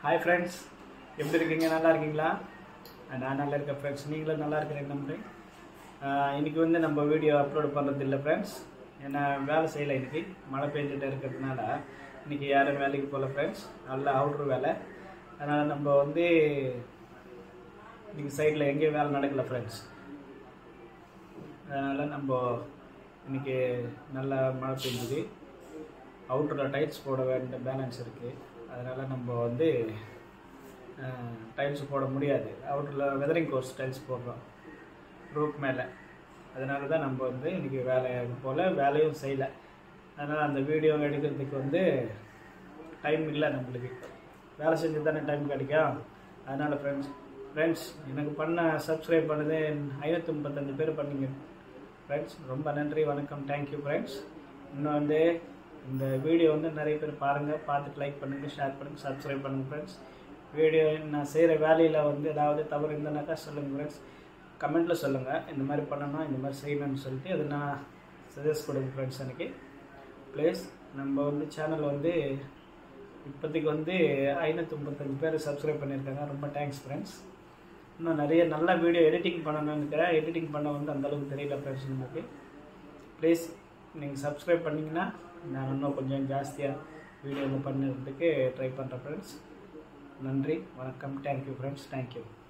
hi friends எப்படி இருக்கீங்க நல்லா இருக்கீங்களா நான் நல்லா இருக்கேன் ஃப்ரெண்ட்ஸ் நீங்களும் நல்லா இருக்கிறேன் நம்புறேன் ஆஹ் இன்னைக்கு வந்து நம்ம வீடியோ அப்லோட் பண்ணுறது இல்லை ஃப்ரெண்ட்ஸ் ஏன்னா வேலை செய்யலை இன்னைக்கு மழை பெஞ்சிட்டு இருக்கிறதுனால இன்னைக்கு யாரும் வேலைக்கு போகல ஃப்ரெண்ட்ஸ் நல்ல அவுட்ரு வேலை அதனால் நம்ம வந்து இன்னைக்கு சைடில் எங்கேயும் வேலை நடக்கல ஃப்ரெண்ட்ஸ் அதனால் நம்ம இன்னைக்கு நல்ல மழை பெஞ்சுது அவுட்டரில் டைல்ஸ் போட வேண்டிய பேலன்ஸ் இருக்குது அதனால் நம்ம வந்து டைல்ஸ் போட முடியாது அவுட்டரில் வெதரிங் கோர்ஸ் டைல்ஸ் போடுறோம் ரூப் மேலே அதனால தான் நம்ம வந்து இன்றைக்கி வேலை போல் வேலையும் செய்யலை அதனால் அந்த வீடியோ எடுக்கிறதுக்கு வந்து டைம் இல்லை நம்மளுக்கு வேலை செஞ்சு தானே டைம் கிடைக்கும் அதனால் ஃப்ரெண்ட்ஸ் ஃப்ரெண்ட்ஸ் எனக்கு பண்ண சப்ஸ்கிரைப் பண்ணது ஐநூற்றி முப்பத்தஞ்சு பேர் பண்ணீங்க ஃப்ரெண்ட்ஸ் ரொம்ப நன்றி வணக்கம் தேங்க்யூ ஃப்ரெண்ட்ஸ் இன்னும் வந்து இந்த வீடியோ வந்து நிறைய பேர் பாருங்கள் பார்த்துட்டு லைக் பண்ணுங்கள் ஷேர் பண்ணுங்கள் சப்ஸ்கிரைப் பண்ணுங்கள் ஃப்ரெண்ட்ஸ் வீடியோ நான் செய்கிற வேலையில் வந்து ஏதாவது தவறு இருந்தனாக்கா சொல்லுங்கள் ஃப்ரெண்ட்ஸ் கமெண்ட்டில் சொல்லுங்கள் இந்த மாதிரி பண்ணணும் இந்த மாதிரி செய்யணும்னு சொல்லிட்டு அதை நான் சஜஸ்ட் கொடுங்க ஃப்ரெண்ட்ஸ் எனக்கு ப்ளீஸ் நம்ம வந்து சேனல் வந்து இப்போதைக்கு வந்து ஐநூற்றி முப்பத்தஞ்சு பேர் சப்ஸ்கிரைப் பண்ணியிருக்காங்க ரொம்ப தேங்க்ஸ் ஃப்ரெண்ட்ஸ் இன்னும் நிறைய நல்ல வீடியோ எடிட்டிங் பண்ணணும்னு இருக்கிறேன் எடிட்டிங் பண்ண வந்து அந்தளவுக்கு தெரியல ஃப்ரெண்ட்ஸ் நமக்கு ப்ளீஸ் நீங்கள் சப்ஸ்கிரைப் பண்ணிங்கன்னா நான் இன்னும் கொஞ்சம் ஜாஸ்தியாக வீடியோ பண்ணுறதுக்கு ட்ரை பண்ணுறேன் ஃப்ரெண்ட்ஸ் நன்றி வணக்கம் தேங்க்யூ ஃப்ரெண்ட்ஸ் தேங்க்யூ